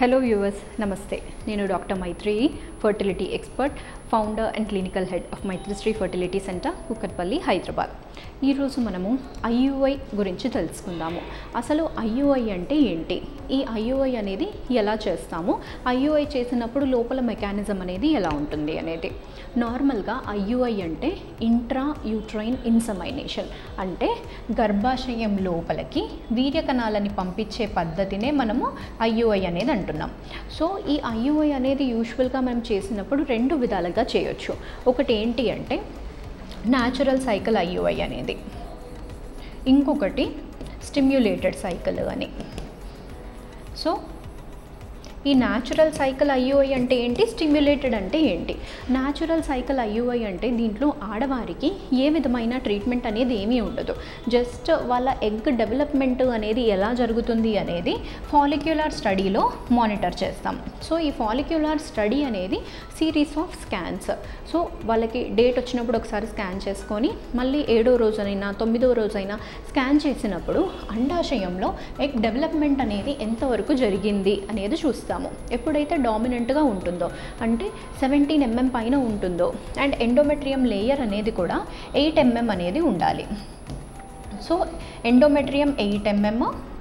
hello viewers నమస్తే నేను doctor Maithri fertility expert founder and clinical head of Maithrishree fertility centre Kukatpally Hyderabad ఈరోజు మనము ఐయుఐ గురించి తెలుసుకుందాము అసలు ఐయుఐ అంటే ఏంటి ఈ ఐయుఐ అనేది ఎలా చేస్తాము ఐయుఐ చేసినప్పుడు లోపల మెకానిజం అనేది ఎలా ఉంటుంది అనేది నార్మల్గా ఐయుఐ అంటే ఇంట్రా యూట్రైన్ ఇన్సమైనేషన్ అంటే గర్భాశయం లోపలికి వీర్యకణాలని పంపించే పద్ధతినే మనము ఐయుఐ అనేది అంటున్నాం సో ఈ ఐయుఐ అనేది యూజువల్గా మనం చేసినప్పుడు రెండు విధాలుగా చేయొచ్చు ఒకటి ఏంటి అంటే న్యాచురల్ సైకిల్ ఐయుఐ అనేది ఇంకొకటి స్టిమ్యులేటెడ్ సైకిల్ అని సో ఈ న్యాచురల్ సైకిల్ ఐయుఐ అంటే ఏంటి స్టిమ్యులేటెడ్ అంటే ఏంటి న్యాచురల్ సైకిల్ ఐయుఐ అంటే దీంట్లో ఆడవారికి ఏ విధమైన ట్రీట్మెంట్ అనేది ఏమీ ఉండదు జస్ట్ వాళ్ళ ఎగ్ డెవలప్మెంట్ అనేది ఎలా జరుగుతుంది అనేది ఫాలిక్యులర్ స్టడీలో మానిటర్ చేస్తాం సో ఈ ఫాలిక్యులర్ స్టడీ అనేది సిరీస్ ఆఫ్ స్కాన్స్ సో వాళ్ళకి డేట్ వచ్చినప్పుడు ఒకసారి స్కాన్ చేసుకొని మళ్ళీ ఏడో రోజైనా తొమ్మిదో రోజైనా స్కాన్ చేసినప్పుడు అండాశయంలో ఎగ్ డెవలప్మెంట్ అనేది ఎంతవరకు జరిగింది అనేది చూస్తాము ఎప్పుడైతే డామినెంట్గా ఉంటుందో అంటే సెవెంటీన్ ఎంఎం పైన ఉంటుందో అండ్ ఎండోమెట్రియం లేయర్ అనేది కూడా ఎయిట్ ఎంఎం అనేది ఉండాలి so endometrium eight MM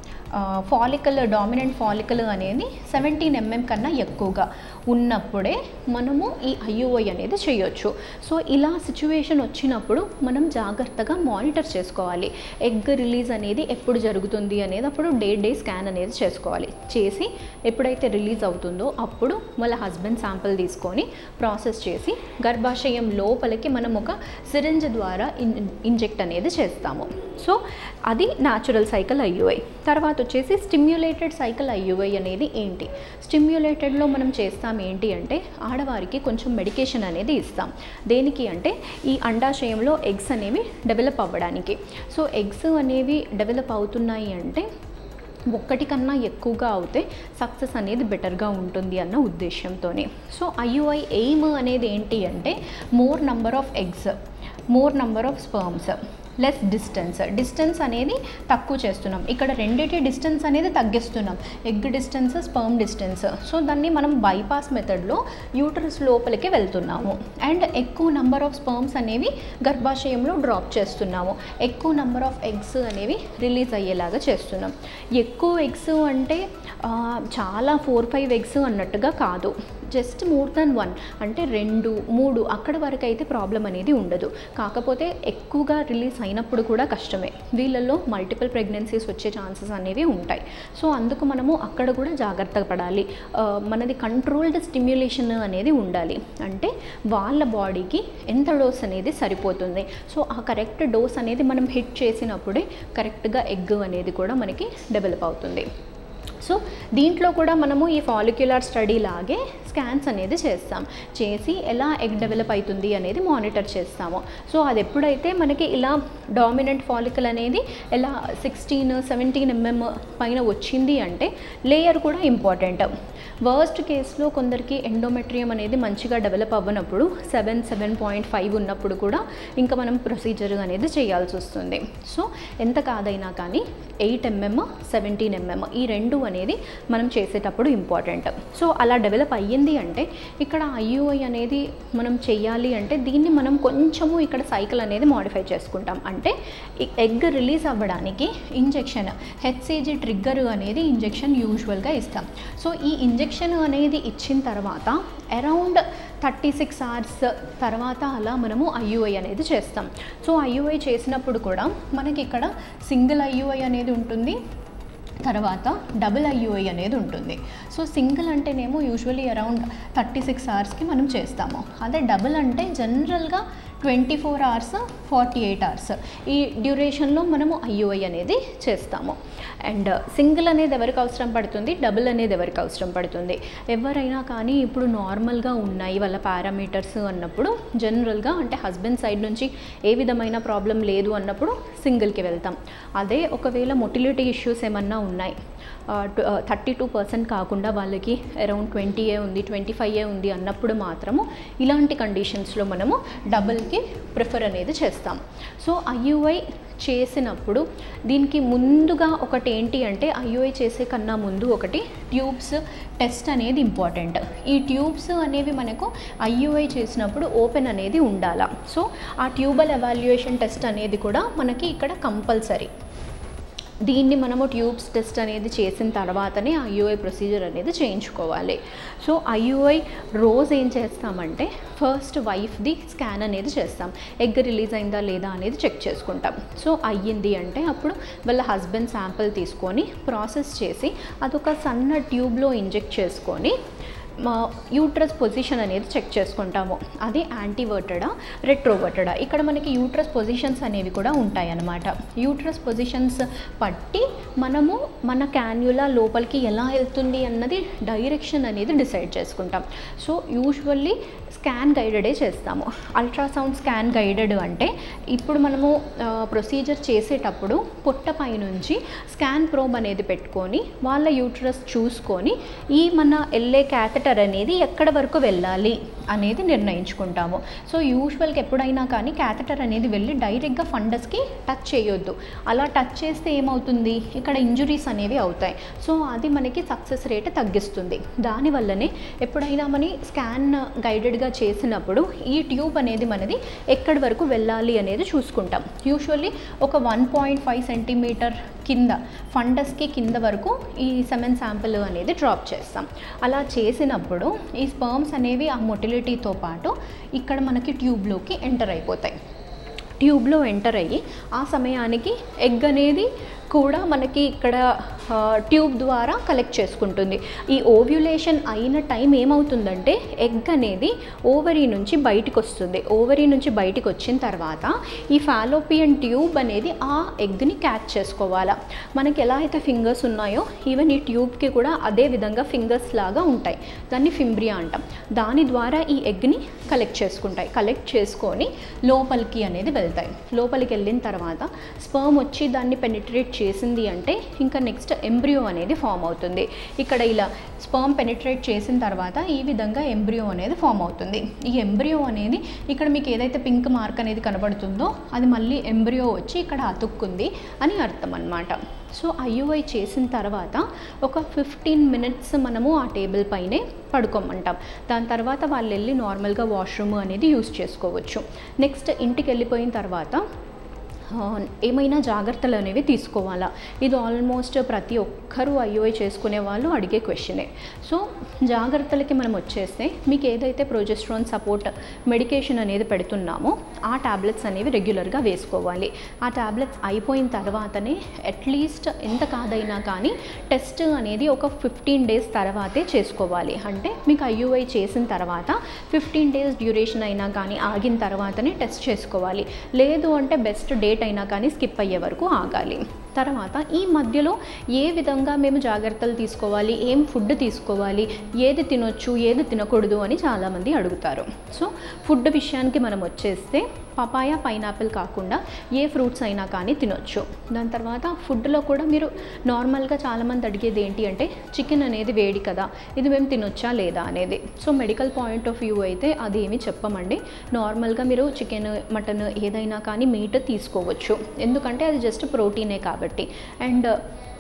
follicle dominant follicle అనేది సెవెంటీన్ ఎంఎం కన్నా ఎక్కువగా ఉన్నప్పుడే మనము ఈ ఐయుఐ అనేది చేయొచ్చు సో ఇలా సిచ్యువేషన్ వచ్చినప్పుడు మనం జాగ్రత్తగా మానిటర్ చేసుకోవాలి ఎగ్ రిలీజ్ అనేది ఎప్పుడు జరుగుతుంది అనేది అప్పుడు డే డే స్కాన్ అనేది చేసుకోవాలి చేసి ఎప్పుడైతే రిలీజ్ అవుతుందో అప్పుడు వాళ్ళ హస్బెండ్ శాంపిల్ తీసుకొని ప్రాసెస్ చేసి గర్భాశయం లోపలికి మనం ఒక సిరింజ్ ద్వారా ఇన్ ఇంజెక్ట్ అనేది చేస్తాము సో అది న్యాచురల్ సైకిల్ ఐయుఐ తర్వాత వచ్చేసి స్టిమ్యులేటెడ్ సైకిల్ ఐయుఐ అనేది ఏంటి స్టిమ్యులేటెడ్లో మనం చేస్తాం ఏంటి అంటే ఆడవారికి కొంచెం మెడికేషన్ అనేది ఇస్తాం దేనికి అంటే ఈ అండాశయంలో ఎగ్స్ అనేవి డెవలప్ అవ్వడానికి సో ఎగ్స్ అనేవి డెవలప్ అవుతున్నాయి అంటే ఒక్కటి కన్నా ఎక్కువగా అవుతే సక్సెస్ అనేది బెటర్గా ఉంటుంది అన్న ఉద్దేశంతోనే సో ఐయుఐ ఎయిమ్ అనేది ఏంటి అంటే more number of eggs more number of sperms less distance distance అనేది తక్కువ చేస్తున్నాం ఇక్కడ రెండింటి డిస్టెన్స్ అనేది తగ్గిస్తున్నాం egg distance sperm distance so దాన్ని మనం బైపాస్ మెథడ్లో యూటరస్ లోపలికి వెళ్తున్నాము అండ్ ఎక్కువ నెంబర్ ఆఫ్ స్పర్మ్స్ అనేవి గర్భాశయంలో డ్రాప్ చేస్తున్నాము ఎక్కువ నెంబర్ ఆఫ్ ఎగ్స్ అనేవి రిలీజ్ అయ్యేలాగా చేస్తున్నాం ఎక్కువ ఎగ్స్ అంటే ఆ, చాలా ఫోర్ ఫైవ్ ఎగ్స్ అన్నట్టుగా కాదు జస్ట్ మోర్ దాన్ వన్ అంటే రెండు మూడు అక్కడ వరకు అయితే ప్రాబ్లం అనేది ఉండదు కాకపోతే ఎక్కువగా రిలీజ్ అయినప్పుడు కూడా కష్టమే వీళ్ళల్లో మల్టిపుల్ ప్రెగ్నెన్సీస్ వచ్చే ఛాన్సెస్ అనేవి ఉంటాయి సో అందుకు మనము అక్కడ కూడా జాగ్రత్త పడాలి ఆ, మనది కంట్రోల్డ్ స్టిమ్యులేషన్ అనేది ఉండాలి అంటే వాళ్ళ బాడీకి ఎంత డోస్ అనేది సరిపోతుంది సో ఆ కరెక్ట్ డోస్ అనేది మనం హిట్ చేసినప్పుడే కరెక్ట్గా ఎగ్ అనేది కూడా మనకి డెవలప్ అవుతుంది సో దీంట్లో కూడా మనము ఈ ఫాలిక్యులర్ స్టడీ లాగే స్కాన్స్ అనేది చేస్తాం చేసి ఎలా ఎగ్ డెవలప్ అవుతుంది అనేది మానిటర్ చేస్తాము సో అది ఎప్పుడైతే మనకి ఇలా డామినెంట్ ఫాలికల్ అనేది ఎలా సిక్స్టీన్ సెవెంటీన్ ఎంఎం పైన వచ్చింది అంటే లేయర్ కూడా ఇంపార్టెంట్ వర్స్ట్ కేసులో కొందరికి ఎండోమెట్రియం అనేది మంచిగా డెవలప్ అవ్వనప్పుడు సెవెన్ సెవెన్ పాయింట్ ఫైవ్ ఉన్నప్పుడు కూడా ఇంకా మనం ప్రొసీజర్ అనేది చేయాల్సి వస్తుంది సో ఎంత కాదైనా కానీ ఎయిట్ ఎంఎం సెవెంటీన్ ఎంఎం ఈ రెండు అనేది మనం చేసేటప్పుడు ఇంపార్టెంట్ సో అలా డెవలప్ అయ్యింది అంటే ఇక్కడ ఐయుఐ అనేది మనం చెయ్యాలి అంటే దీన్ని మనం కొంచెము ఇక్కడ సైకిల్ అనేది మాడిఫై చేసుకుంటాం అంటే ఎగ్ రిలీజ్ అవ్వడానికి ఇంజెక్షన్ హెచ్సిజీ ట్రిగ్గర్ అనేది ఇంజెక్షన్ యూజువల్గా ఇస్తాం సో ఈ ఇంజెక్షన్ అనేది ఇచ్చిన తర్వాత అరౌండ్ థర్టీ సిక్స్ అవర్స్ తర్వాత అలా మనము ఐయుఐ అనేది చేస్తాం సో ఐయుఐ చేసినప్పుడు కూడా మనకి ఇక్కడ సింగిల్ ఐయుఐ అనేది ఉంటుంది తర్వాత డబుల్ ఐయుఐ అనేది ఉంటుంది సో సింగిల్ అంటేనేమో యూజువలీ అరౌండ్ థర్టీ సిక్స్ అవర్స్కి మనం చేస్తాము అదే డబుల్ అంటే జనరల్గా twenty four hours forty eight hours ఈ డ్యూరేషన్లో మనము ఐయుఐ అనేది చేస్తాము అండ్ సింగిల్ అనేది ఎవరికి అవసరం పడుతుంది డబుల్ అనేది ఎవరికి అవసరం పడుతుంది ఎవరైనా కానీ ఇప్పుడు నార్మల్గా ఉన్నాయి వాళ్ళ పారామీటర్స్ అన్నప్పుడు జనరల్గా అంటే హస్బెండ్ సైడ్ నుంచి ఏ విధమైన ప్రాబ్లం లేదు అన్నప్పుడు సింగిల్కి వెళ్తాం అదే ఒకవేళ మొటిలిటీ ఇష్యూస్ ఏమన్నా ఉన్నాయి థర్టీ టూ పర్సెంట్ కాకుండా వాళ్ళకి అరౌండ్ ట్వంటీ ఏ ఉంది ట్వంటీ ఫైవ్ ఏ ఉంది అన్నప్పుడు మాత్రము ఇలాంటి కండిషన్స్లో మనము డబుల్కి ప్రిఫర్ అనేది చేస్తాం సో ఐయుఐ చేసినప్పుడు దీనికి ముందుగా ఒకటి ఏంటి అంటే ఐయుఐ చేసే కన్నా ముందు ఒకటి ట్యూబ్స్ టెస్ట్ అనేది ఇంపార్టెంట్ ఈ ట్యూబ్స్ అనేవి మనకు ఐయుఐ చేసినప్పుడు ఓపెన్ అనేది ఉండాలా సో ఆ ట్యూబల్ ఎవాల్యుయేషన్ టెస్ట్ అనేది కూడా మనకి ఇక్కడ కంపల్సరీ దీన్ని మనము ట్యూబ్స్ టెస్ట్ అనేది చేసిన తర్వాతనే ఐయుఐ ప్రొసీజర్ అనేది చేయించుకోవాలి సో ఐయుఐ రోజు ఏం చేస్తామంటే ఫస్ట్ వైఫ్ది స్కాన్ అనేది చేస్తాం ఎగ్ రిలీజ్ అయిందా లేదా అనేది చెక్ చేసుకుంటాం సో అయ్యింది అంటే అప్పుడు వాళ్ళ హస్బెండ్ శాంపిల్ తీసుకొని ప్రాసెస్ చేసి అదొక సన్న ట్యూబ్లో ఇంజెక్ట్ చేసుకొని మా యూట్రస్ పొజిషన్ అనేది చెక్ చేసుకుంటాము అది యాంటీవర్టడా రెట్రోవర్టడా ఇక్కడ మనకి యూట్రస్ పొజిషన్స్ అనేవి కూడా ఉంటాయి అన్నమాట యూట్రస్ పొజిషన్స్ పట్టి మనము మన క్యాన్యులా లోపలికి ఎలా వెళ్తుంది అన్నది డైరెక్షన్ అనేది డిసైడ్ చేసుకుంటాం సో యూజువల్లీ స్కాన్ గైడెడే చేస్తాము అల్ట్రాసౌండ్ స్కాన్ గైడెడ్ అంటే ఇప్పుడు మనము ప్రొసీజర్ చేసేటప్పుడు పొట్టపై నుంచి స్కాన్ ప్రోబ్ అనేది పెట్టుకొని వాళ్ళ యూట్రస్ చూసుకొని ఈ మన ఎల్ఏ క్యాథెటర్ అనేది ఎక్కడ వరకు వెళ్ళాలి అనేది నిర్ణయించుకుంటాము సో యూజువల్గా ఎప్పుడైనా కానీ క్యాథెటర్ అనేది వెళ్ళి డైరెక్ట్గా ఫండస్కి టచ్ చేయొద్దు అలా టచ్ చేస్తే ఏమవుతుంది ఇక్కడ ఇంజురీస్ అనేవి అవుతాయి సో అది మనకి సక్సెస్ రేట్ తగ్గిస్తుంది దానివల్లనే ఎప్పుడైనా మన స్కాన్ గైడెడ్గా చేసినప్పుడు ఈ ట్యూబ్ అనేది మనది ఎక్కడి వరకు వెళ్ళాలి అనేది చూసుకుంటాం యూజువల్లీ ఒక వన్ పాయింట్ ఫైవ్ సెంటీమీటర్ కింద ఫండస్కి కింద వరకు ఈ సెమెన్ శాంపిల్ అనేది డ్రాప్ చేస్తాం అలా చేసినప్పుడు ఈ స్పర్మ్స్ అనేవి ఆ మొటిలిటీతో పాటు ఇక్కడ మనకి ట్యూబ్లోకి ఎంటర్ అయిపోతాయి ట్యూబ్లో ఎంటర్ అయ్యి ఆ సమయానికి ఎగ్ అనేది కూడా మనకి ఇక్కడ ట్యూబ్ ద్వారా కలెక్ట్ చేసుకుంటుంది ఈ ఓవ్యులేషన్ అయిన టైం ఏమవుతుందంటే ఎగ్ అనేది ఓవరీ నుంచి బయటకు వస్తుంది ఓవరీ నుంచి బయటకు వచ్చిన తర్వాత ఈ ఫాలోపియన్ ట్యూబ్ అనేది ఆ ఎగ్ని క్యాచ్ చేసుకోవాలా మనకి ఎలా అయితే ఫింగర్స్ ఉన్నాయో ఈవెన్ ఈ ట్యూబ్కి కూడా అదే విధంగా ఫింగర్స్ లాగా ఉంటాయి దాన్ని ఫింబ్రియా అంటాం దాని ద్వారా ఈ ఎగ్ని కలెక్ట్ చేసుకుంటాయి కలెక్ట్ చేసుకొని లోపలికి అనేది వెళ్తాయి లోపలికి వెళ్ళిన తర్వాత స్పర్మ్ వచ్చి దాన్ని పెనిట్రేట్ చేసింది అంటే ఇంకా నెక్స్ట్ ఎంబ్రియో అనేది ఫామ్ అవుతుంది ఇక్కడ ఇలా స్పర్మ్ పెనిట్రేట్ చేసిన తర్వాత ఈ విధంగా ఎంబ్రియో అనేది ఫామ్ అవుతుంది ఈ ఎంబ్రియో అనేది ఇక్కడ మీకు ఏదైతే పింక్ మార్క్ అనేది కనబడుతుందో అది మళ్ళీ ఎంబ్రియో వచ్చి ఇక్కడ అతుక్కుంది అని అర్థం అన్నమాట సో ఐయుఐ చేసిన తర్వాత ఒక ఫిఫ్టీన్ మినిట్స్ మనము ఆ టేబుల్ పైనే పడుకోమంటాం దాని తర్వాత వాళ్ళు వెళ్ళి నార్మల్గా వాష్రూమ్ అనేది యూస్ చేసుకోవచ్చు నెక్స్ట్ ఇంటికి వెళ్ళిపోయిన తర్వాత ఆ, ఏమైనా జాగ్రత్తలు అనేవి తీసుకోవాలా ఇది ఆల్మోస్ట్ ప్రతి ఒక్కరూ ఐఓఐ చేసుకునే వాళ్ళు అడిగే క్వశ్చనే సో జాగ్రత్తలకి మనం వచ్చేస్తే మీకు ఏదైతే ప్రొజెస్ట్రాన్ సపోర్ట్ మెడికేషన్ అనేది పెడుతున్నామో ఆ టాబ్లెట్స్ అనేవి రెగ్యులర్గా వేసుకోవాలి ఆ టాబ్లెట్స్ అయిపోయిన తర్వాతనే అట్లీస్ట్ ఎంత కాదైనా కానీ టెస్ట్ అనేది ఒక ఫిఫ్టీన్ డేస్ తర్వాతే చేసుకోవాలి అంటే మీకు ఐయుఐ చేసిన తర్వాత ఫిఫ్టీన్ డేస్ డ్యూరేషన్ అయినా కానీ ఆగిన తర్వాతనే టెస్ట్ చేసుకోవాలి లేదు అంటే బెస్ట్ డేట్ అయినా కానీ స్కిప్ అయ్యే వరకు ఆగాలి తర్వాత ఈ మధ్యలో ఏ విధంగా మేము జాగ్రత్తలు తీసుకోవాలి ఏం ఫుడ్ తీసుకోవాలి ఏది తినొచ్చు ఏది తినకూడదు అని చాలామంది అడుగుతారు సో ఫుడ్ విషయానికి మనం వచ్చేస్తే పపాయ పైనాపిల్ కాకుండా ఏ ఫ్రూట్స్ అయినా కానీ తినొచ్చు దాని తర్వాత ఫుడ్లో కూడా మీరు నార్మల్గా చాలామంది అడిగేది ఏంటి అంటే చికెన్ అనేది వేడి కదా ఇది మేము తినొచ్చా లేదా అనేది so medical point of view అయితే అది ఏమి చెప్పమండి నార్మల్గా మీరు చికెన్ మటన్ ఏదైనా కానీ మీట్ తీసుకోవచ్చు ఎందుకంటే అది జస్ట్ ప్రోటీనే కాబట్టి అండ్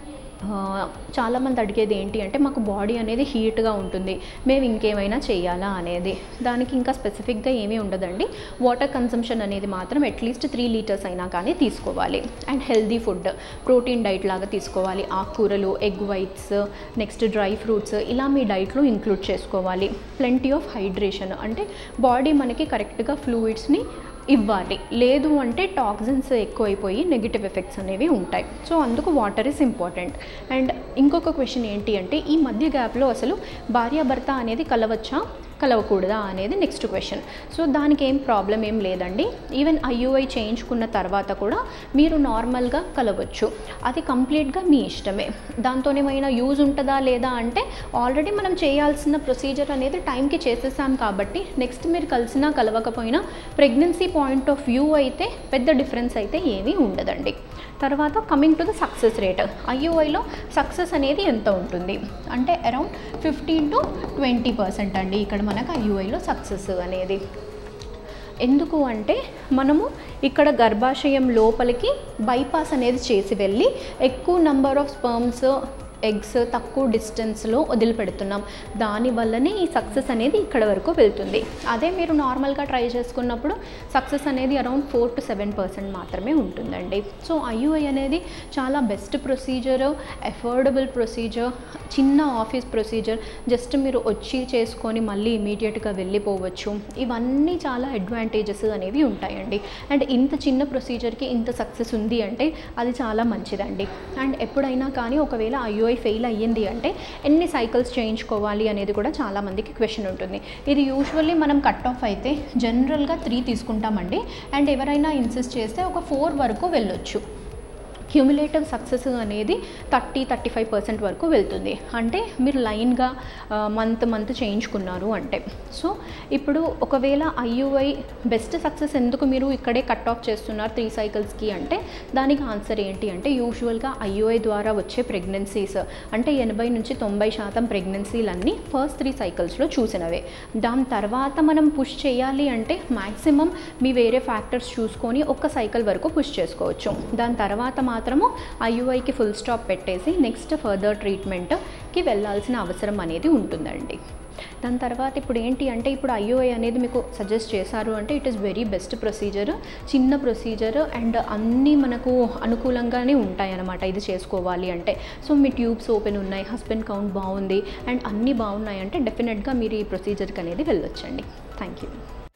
ఆ, చాలామంది అడిగేది ఏంటి అంటే మాకు బాడీ అనేది హీట్గా ఉంటుంది మేము ఇంకేమైనా చేయాలా అనేది దానికి ఇంకా స్పెసిఫిక్గా ఏమీ ఉండదండి వాటర్ కన్సంప్షన్ అనేది మాత్రం అట్లీస్ట్ త్రీ లీటర్స్ అయినా కానీ తీసుకోవాలి and healthy food protein diet లాగా తీసుకోవాలి ఆకుకూరలు egg whites next dry fruits ఇలా మీ డైట్లో ఇంక్లూడ్ చేసుకోవాలి ప్లెంటీ ఆఫ్ హైడ్రేషన్ అంటే బాడీ మనకి కరెక్ట్గా ఫ్లూయిడ్స్ని ఇవ్వాలి లేదు అంటే టాక్సిన్స్ ఎక్కువైపోయి నెగిటివ్ ఎఫెక్ట్స్ అనేవి ఉంటాయి సో అందుకు వాటర్ ఇస్ ఇంపార్టెంట్ అండ్ ఇంకొక క్వశ్చన్ ఏంటి అంటే ఈ మధ్య గ్యాప్లో అసలు భార్యాభర్త అనేది కలవచ్చా కలవకూడదా అనేది నెక్స్ట్ క్వశ్చన్ సో దానికి ఏం ప్రాబ్లం ఏం లేదండి ఈవెన్ ఐయుఐ చేయించుకున్న తర్వాత కూడా మీరు నార్మల్గా కలవచ్చు అది కంప్లీట్గా మీ ఇష్టమే దాంతో ఏమైనా యూజ్ ఉంటుందా లేదా అంటే ఆల్రెడీ మనం చేయాల్సిన ప్రొసీజర్ అనేది టైంకి చేసేసాం కాబట్టి నెక్స్ట్ మీరు కలిసినా కలవకపోయినా ప్రెగ్నెన్సీ పాయింట్ ఆఫ్ వ్యూ అయితే పెద్ద డిఫరెన్స్ అయితే ఏమీ ఉండదండి తర్వాత coming to the success rate ఐయుఐలో సక్సెస్ అనేది ఎంత ఉంటుంది అంటే around fifteen to twenty percent అండి ఇక్కడ మనకు ఐయుఐలో సక్సెస్ అనేది ఎందుకు అంటే మనము ఇక్కడ గర్భాశయం లోపలికి బైపాస్ అనేది చేసి వెళ్ళి ఎక్కువ నంబర్ ఆఫ్ స్పర్మ్స్ ఎగ్స్ తక్కువ డిస్టెన్స్లో వదిలిపెడుతున్నాం దానివల్లనే ఈ సక్సెస్ అనేది ఇక్కడ వరకు వెళ్తుంది అదే మీరు నార్మల్గా ట్రై చేసుకున్నప్పుడు సక్సెస్ అనేది around four to seven percent మాత్రమే ఉంటుందండి సో ఐయుఐ అనేది చాలా బెస్ట్ ప్రొసీజర్ అఫోర్డబుల్ ప్రొసీజర్ చిన్న ఆఫీస్ ప్రొసీజర్ జస్ట్ మీరు వచ్చి చేసుకొని మళ్ళీ ఇమీడియట్గా వెళ్ళిపోవచ్చు ఇవన్నీ చాలా అడ్వాంటేజెస్ అనేవి ఉంటాయండి అండ్ ఇంత చిన్న ప్రొసీజర్కి ఇంత సక్సెస్ ఉంది అంటే అది చాలా మంచిదండి అండ్ ఎప్పుడైనా కానీ ఒకవేళ ఐయుఐ ఫెయిల్ అయ్యింది అంటే ఎన్ని సైకిల్స్ చేయించుకోవాలి అనేది కూడా చాలామందికి క్వశ్చన్ ఉంటుంది ఇది యూజువల్లీ మనం కట్ ఆఫ్ అయితే జనరల్గా త్రీ తీసుకుంటామండి అండ్ ఎవరైనా ఇన్సిస్ట్ చేస్తే ఒక ఫోర్ వరకు వెళ్ళొచ్చు క్యూములేటివ్ సక్సెస్ అనేది థర్టీ థర్టీ ఫైవ్ పర్సెంట్ వరకు వెళ్తుంది అంటే మీరు లైన్గా మంత్ మంత్ చేయించుకున్నారు అంటే సో ఇప్పుడు ఒకవేళ ఐయుఐ బెస్ట్ సక్సెస్ ఎందుకు మీరు ఇక్కడే కట్ ఆఫ్ చేస్తున్నారు త్రీ సైకిల్స్కి అంటే దానికి ఆన్సర్ ఏంటి అంటే యూజువల్గా ఐయుఐ ద్వారా వచ్చే ప్రెగ్నెన్సీస్ అంటే ఎనభై నుంచి తొంభై శాతం ప్రెగ్నెన్సీలన్నీ ఫస్ట్ త్రీ సైకిల్స్లో చూసినవే దాని తర్వాత మనం పుష్ చేయాలి అంటే మ్యాక్సిమం మీ వేరే ఫ్యాక్టర్స్ చూసుకొని ఒక్క సైకిల్ వరకు పుష్ చేసుకోవచ్చు దాని తర్వాత మాత్రము ఐయుఐకి ఫుల్ స్టాప్ పెట్టేసి నెక్స్ట్ ఫర్దర్ ట్రీట్మెంట్కి వెళ్ళాల్సిన అవసరం అనేది ఉంటుందండి దాని తర్వాత ఇప్పుడు ఏంటి అంటే ఇప్పుడు ఐయుఐ అనేది మీకు సజెస్ట్ చేశారు అంటే it is very best procedure చిన్న ప్రొసీజర్ అండ్ అన్నీ మనకు అనుకూలంగానే ఉంటాయి అన్నమాట ఇది చేసుకోవాలి అంటే సో మీ ట్యూబ్స్ ఓపెన్ ఉన్నాయి హస్బెండ్ కౌంట్ బాగుంది అండ్ అన్నీ బాగున్నాయి అంటే డెఫినెట్గా మీరు ఈ ప్రొసీజర్కి అనేది వెళ్ళొచ్చండి థ్యాంక్ యూ